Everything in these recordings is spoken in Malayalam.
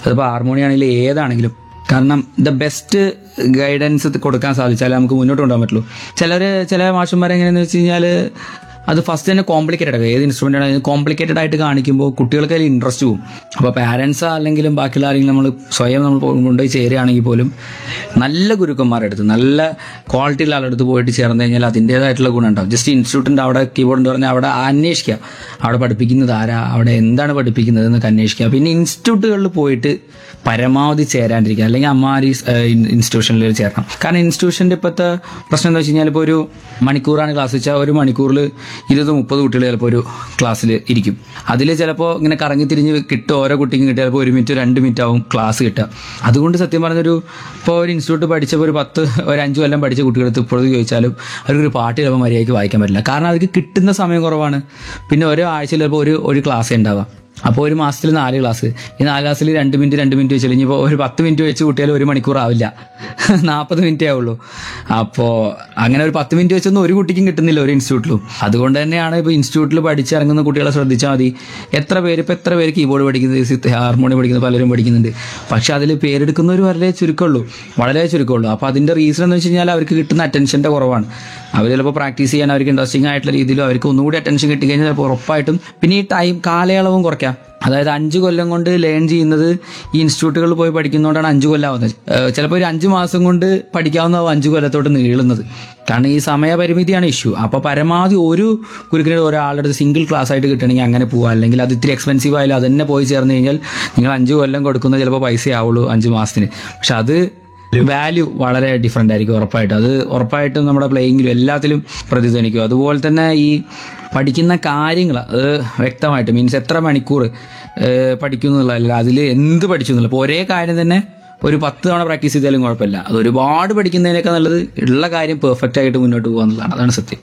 അതിപ്പോൾ ഹാർമോണി ആണെങ്കിലും ഏതാണെങ്കിലും കാരണം ദ ബെസ്റ്റ് ഗൈഡൻസ് കൊടുക്കാൻ സാധിച്ചാലേ നമുക്ക് മുന്നോട്ട് കൊണ്ടുപോകാൻ പറ്റുള്ളൂ ചിലർ ചില മാഷന്മാർ എങ്ങനെയാണെന്ന് വെച്ച് കഴിഞ്ഞാൽ അത് ഫസ്റ്റ് തന്നെ കോംപ്ലിക്കേറ്റഡ് ആകും ഏത് ഇൻസ്ട്രുമെൻ്റ് ആണ് കോംപ്ലിക്കേറ്റഡ് ആയിട്ട് കാണിക്കുമ്പോൾ കുട്ടികൾക്ക് അതിൽ ഇൻട്രസ്റ്റ് പോകും അപ്പോൾ പാരൻസ് അല്ലെങ്കിലും ബാക്കിയുള്ള ആരെങ്കിലും നമ്മൾ സ്വയം നമ്മൾ കൊണ്ടുപോയി ചേരുകയാണെങ്കിൽ പോലും നല്ല ഗുരുക്കന്മാരുടെ അടുത്ത് നല്ല ക്വാളിറ്റിയുള്ള ആളുടെ അടുത്ത് പോയിട്ട് ചേർന്ന് കഴിഞ്ഞാൽ അതിൻ്റേതായിട്ടുള്ള ഗുണം ഉണ്ടാവും ജസ്റ്റ് ഇൻസ്റ്റിറ്റ്യൂട്ടിൻ്റെ അവിടെ കീബോർഡ് എന്ന് പറഞ്ഞാൽ അവിടെ അന്വേഷിക്കുക അവിടെ പഠിപ്പിക്കുന്നത് ആരാ അവിടെ എന്താണ് പഠിപ്പിക്കുന്നത് എന്നൊക്കെ അന്വേഷിക്കുക പിന്നെ ഇൻസ്റ്റിറ്റ്യൂട്ടുകളിൽ പോയിട്ട് പരമാവധി ചേരാണ്ടിരിക്കുക അല്ലെങ്കിൽ അമ്മാരി ഇൻസ്റ്റിറ്റ്യൂഷനിൽ ചേരണം കാരണം ഇൻസ്റ്റിറ്റ്യൂഷൻ്റെ ഇപ്പോഴത്തെ പ്രശ്നം എന്താ വെച്ച് കഴിഞ്ഞാൽ ഇപ്പോൾ ഒരു മണിക്കൂറാണ് ക്ലാസ് വെച്ചാൽ ഒരു മണിക്കൂറിൽ ഇരുപത് മുപ്പത് കുട്ടികൾ ചിലപ്പോൾ ഒരു ക്ലാസ്സിൽ ഇരിക്കും അതിൽ ചിലപ്പോൾ ഇങ്ങനെ കറങ്ങി തിരിഞ്ഞ് കിട്ടും ഓരോ കുട്ടിക്കും കിട്ടിയ ചിലപ്പോൾ ഒരു മിനിറ്റ് രണ്ട് മിനിറ്റ് ആവും ക്ലാസ് കിട്ടുക അതുകൊണ്ട് സത്യം പറഞ്ഞൊരു ഇപ്പോൾ ഒരു ഇൻസ്റ്റിറ്റ്യൂട്ട് പഠിച്ചപ്പോൾ ഒരു പത്ത് ഒരു അഞ്ച് കൊല്ലം പഠിച്ച കുട്ടികളെടുത്ത് ഇപ്പോഴത്തെ ചോദിച്ചാലും അവർക്കൊരു പാട്ട് ചിലപ്പോൾ മര്യാദയ്ക്ക് വായിക്കാൻ പറ്റില്ല കാരണം അവർക്ക് കിട്ടുന്ന സമയം കുറവാണ് പിന്നെ ഓരോ ആഴ്ചയിൽ ചിലപ്പോൾ ഒരു ഒരു ക്ലാസ് ഉണ്ടാവാം അപ്പോൾ ഒരു മാസത്തിൽ നാല് ക്ലാസ് ഈ നാല് ക്ലാസ്സിൽ രണ്ട് മിനിറ്റ് രണ്ട് മിനിറ്റ് വെച്ച് ഇനിയിപ്പോൾ ഒരു പത്ത് മിനിറ്റ് വെച്ച് കൂട്ടിയാൽ ഒരു മണിക്കൂർ ആവില്ല നാൽപ്പത് മിനിറ്റേ ആവുള്ളൂ അപ്പോൾ അങ്ങനെ ഒരു പത്ത് മിനിറ്റ് വെച്ചൊന്നും ഒരു കുട്ടിക്കും കിട്ടുന്നില്ല ഒരു ഇൻസ്റ്റിറ്റ്യൂട്ടിലും അതുകൊണ്ട് തന്നെയാണ് ഇപ്പോൾ ഇൻസ്റ്റിറ്റ്യൂട്ടിൽ പഠിച്ചിറങ്ങുന്ന കുട്ടികളെ ശ്രദ്ധിച്ചാൽ മതി എത്ര പേര് ഇപ്പോൾ എത്ര പേര് കീബോർഡ് പഠിക്കുന്നത് ഹാർമോണിയം പഠിക്കുന്നത് പലരും പഠിക്കുന്നുണ്ട് പക്ഷെ അതിൽ പേരെടുക്കുന്നവർ വളരെ ചുരുക്കമുള്ളൂ വളരെ ചുരുക്കമുള്ളൂ അപ്പോൾ അതിൻ്റെ റീസൺ എന്ന് വെച്ച് കഴിഞ്ഞാൽ അവർക്ക് കിട്ടുന്ന അറ്റൻഷൻ്റെ കുറവാണ് അവർ ചിലപ്പോൾ പ്രാക്ടീസ് ചെയ്യാൻ അവർക്ക് ഇൻട്രസ്റ്റിംഗ് ആയിട്ടുള്ള രീതിയിലും അവർക്ക് ഒന്നുകൂടി അറ്റൻഷൻ കിട്ടിക്കഴിഞ്ഞാൽ ചിലപ്പോൾ ഉറപ്പായിട്ടും പിന്നെ ഈ ടൈം കാലയളവും കുറയ്ക്കാം അതായത് അഞ്ച് കൊല്ലം കൊണ്ട് ലേൺ ചെയ്യുന്നത് ഈ ഇൻസ്റ്റിറ്റ്യൂട്ടുകളിൽ പോയി പഠിക്കുന്നതുകൊണ്ടാണ് അഞ്ച് കൊല്ലം ആവുന്നത് ഏഹ് ചിലപ്പോൾ ഒരു അഞ്ച് മാസം കൊണ്ട് പഠിക്കാവുന്നതാവും അഞ്ച് കൊല്ലത്തോട്ട് നീളുന്നത് കാരണം ഈ സമയപരിമിതിയാണ് ഇഷ്യൂ അപ്പോൾ പരമാവധി ഒരു കുരുക്കിന് ഒരാളുടെ അടുത്ത് സിംഗിൾ ക്ലാസ് ആയിട്ട് കിട്ടണമെങ്കിൽ അങ്ങനെ പോവുക അല്ലെങ്കിൽ അത് ഇത്തിരി എക്സ്പെൻസീവ് ആയാലും അത് തന്നെ പോയി ചേർന്ന് കഴിഞ്ഞാൽ നിങ്ങൾ അഞ്ച് കൊല്ലം കൊടുക്കുന്നത് ചിലപ്പോൾ പൈസ ആവുള്ളൂ അഞ്ച് മാസത്തിന് പക്ഷെ അത് വാല്യൂ വളരെ ഡിഫറെൻ്റ് ആയിരിക്കും ഉറപ്പായിട്ടും അത് ഉറപ്പായിട്ടും നമ്മുടെ പ്ലേയിങ്ങിലും എല്ലാത്തിലും പ്രതിധ്വനിക്കും അതുപോലെ തന്നെ ഈ പഠിക്കുന്ന കാര്യങ്ങൾ അത് വ്യക്തമായിട്ട് മീൻസ് എത്ര മണിക്കൂർ ഏഹ്, പഠിക്കുന്നു എന്നുള്ളതല്ല അതിൽ എന്ത് പഠിച്ചു എന്നുള്ള ഇപ്പോൾ ഒരേ കാര്യം തന്നെ ഒരു പത്ത് തവണ പ്രാക്ടീസ് ചെയ്താലും കുഴപ്പമില്ല അത് ഒരുപാട് പഠിക്കുന്നതിനേക്കാൾ നല്ലത് ഉള്ള കാര്യം പെർഫെക്റ്റ് ആയിട്ട് മുന്നോട്ട് പോകുക എന്നുള്ളതാണ് അതാണ് സത്യം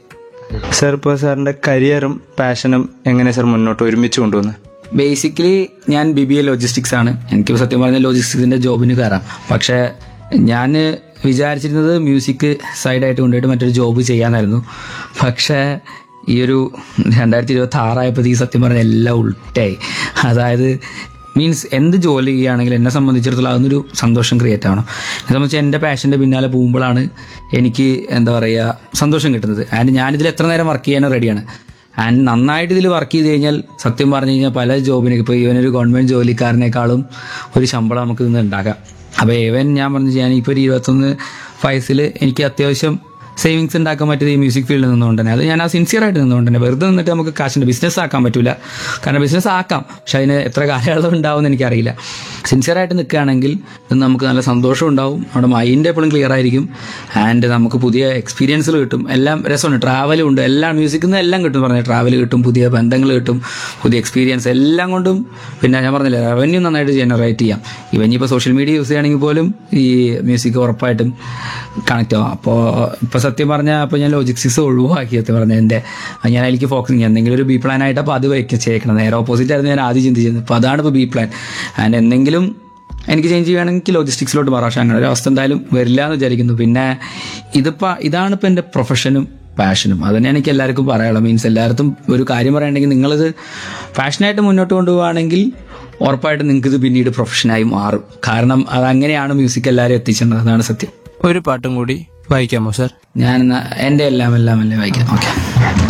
സർ ഇപ്പോൾ സാറിന്റെ കരിയറും പാഷനും എങ്ങനെ സർ മുന്നോട്ട് ഒരുമിച്ച് കൊണ്ടുവന്ന് ബേസിക്കലി ഞാൻ ബി ബി എ ലോജിസ്റ്റിക്സ് ആണ് എനിക്ക് സത്യം പറഞ്ഞാൽ ലോജിസ്റ്റിക്സിന്റെ ജോബിന് കയറാം പക്ഷേ ഞാൻ വിചാരിച്ചിരുന്നത് മ്യൂസിക് സൈഡായിട്ട് കൊണ്ടുപോയിട്ട് മറ്റൊരു ജോബ് ചെയ്യാനായിരുന്നു പക്ഷേ ഈ ഒരു രണ്ടായിരത്തി ഇരുപത്തി ആറായപ്പോഴത്തേക്ക് സത്യം പറഞ്ഞാൽ എല്ലാം ഉൾട്ടായി അതായത് മീൻസ് എന്ത് ജോലി ചെയ്യുകയാണെങ്കിലും എന്നെ സംബന്ധിച്ചിടത്തോളം അതൊന്നൊരു സന്തോഷം ക്രിയേറ്റ് ആവണം എന്നെ സംബന്ധിച്ച് എൻ്റെ പാഷൻ്റെ പിന്നാലെ പോകുമ്പോഴാണ് എനിക്ക് എന്താ പറയുക സന്തോഷം കിട്ടുന്നത് ആൻഡ് ഞാനിതിൽ എത്ര നേരം വർക്ക് ചെയ്യാനും റെഡിയാണ് ആൻഡ് നന്നായിട്ട് ഇതിൽ വർക്ക് ചെയ്ത് കഴിഞ്ഞാൽ സത്യം പറഞ്ഞു കഴിഞ്ഞാൽ പല ജോബിന് ഇപ്പോൾ ഇവനൊരു ഗവൺമെൻറ് ജോലിക്കാരനേക്കാളും ഒരു ശമ്പളം നമുക്ക് ഇന്ന് ഉണ്ടാക്കാം അപ്പോൾ ഇവൻ ഞാൻ പറഞ്ഞു ഞാൻ ഇപ്പോൾ ഒരു ഇരുപത്തൊന്ന് വയസ്സിൽ എനിക്ക് അത്യാവശ്യം സേവിങ്സ് ഉണ്ടാക്കാൻ പറ്റിയത് ഈ മ്യൂസിക് ഫീൽഡിൽ നിന്നുകൊണ്ട് തന്നെ അത് ഞാൻ ആ സിൻസിയർ ആയിട്ട് നിന്നുകൊണ്ട് തന്നെ വെറുതെ നിന്നിട്ട് നമുക്ക് കാശിൻ്റെ ബിസിനസ് ആക്കാൻ പറ്റില്ല കാരണം ബിസിനസ് ആക്കാം പക്ഷെ അതിന് എത്ര കാലയളവ് ഉണ്ടാവും എന്ന് എനിക്കറിയില്ല സിൻസിയർ ആയിട്ട് നിൽക്കുകയാണെങ്കിൽ ഇത് നമുക്ക് നല്ല സന്തോഷം ഉണ്ടാവും നമ്മുടെ മൈൻഡ് എപ്പോഴും ക്ലിയർ ആയിരിക്കും ആൻഡ് നമുക്ക് പുതിയ എക്സ്പീരിയൻസുകൾ കിട്ടും എല്ലാം രസമുണ്ട് ട്രാവലും ഉണ്ട് എല്ലാം മ്യൂസിക്കിൽ നിന്ന് എല്ലാം കിട്ടും പറഞ്ഞാൽ ട്രാവൽ കിട്ടും പുതിയ ബന്ധങ്ങൾ കിട്ടും പുതിയ എക്സ്പീരിയൻസ് എല്ലാം കൊണ്ടും പിന്നെ ഞാൻ പറഞ്ഞില്ലേ റവന്യൂ നന്നായിട്ട് ജനറേറ്റ് ചെയ്യാം ഇവൻ ഇനിയിപ്പോൾ സോഷ്യൽ മീഡിയ യൂസ് ചെയ്യുകയാണെങ്കിൽ പോലും ഈ മ്യൂസിക് ഉറപ്പായിട്ടും കണക്ട് ആവും അപ്പോൾ ഇപ്പോൾ സത്യം പറഞ്ഞാൽ അപ്പോൾ ഞാൻ ലോജിക്സിക്സ് ഒഴിവാക്കി സത്യം പറഞ്ഞാൽ എൻ്റെ ഞാൻ അതിലേക്ക് ഫോക്കസ് ചെയ്യാം എന്തെങ്കിലും ഒരു ബി പ്ലാൻ ആയിട്ട് അപ്പോൾ അത് വയ്ക്കുക ചേക്കണം നേരെ ഓപ്പോസിറ്റ് ആയിരുന്നു ഞാൻ ആദ്യം ചിന്തിച്ചത് അപ്പോൾ അതാണ് ഇപ്പോൾ ബി പ്ലാൻ ആൻഡ് എന്തെങ്കിലും എനിക്ക് ചേഞ്ച് ചെയ്യുകയാണെങ്കിൽ ലോജിസ്റ്റിക്സിലോട്ട് മാറാം പക്ഷേ അങ്ങനെ ഒരു അവസ്ഥ എന്തായാലും വരില്ല എന്ന് വിചാരിക്കുന്നു പിന്നെ ഇതിപ്പോൾ ഇതാണ് ഇപ്പോൾ എൻ്റെ പ്രൊഫഷനും പാഷനും അത് തന്നെയാണ് എനിക്ക് എല്ലാവർക്കും പറയാനുള്ളത് മീൻസ് എല്ലായിടത്തും ഒരു കാര്യം പറയുകയാണെങ്കിൽ നിങ്ങളിത് പാഷനായിട്ട് മുന്നോട്ട് കൊണ്ടുപോവുകയാണെങ്കിൽ ഉറപ്പായിട്ടും നിങ്ങൾക്ക് ഇത് പിന്നീട് പ്രൊഫഷനായി മാറും കാരണം അതങ്ങനെയാണ് മ്യൂസിക് എല്ലാവരും എത്തിച്ചത് അതാണ് സത്യം ഒരു പാട്ടും കൂടി വായിക്കാമോ സർ ഞാൻ എന്നാ- എൻ്റെ എല്ലാം എല്ലാം എല്ലാം വായിക്കാം ഓക്കെ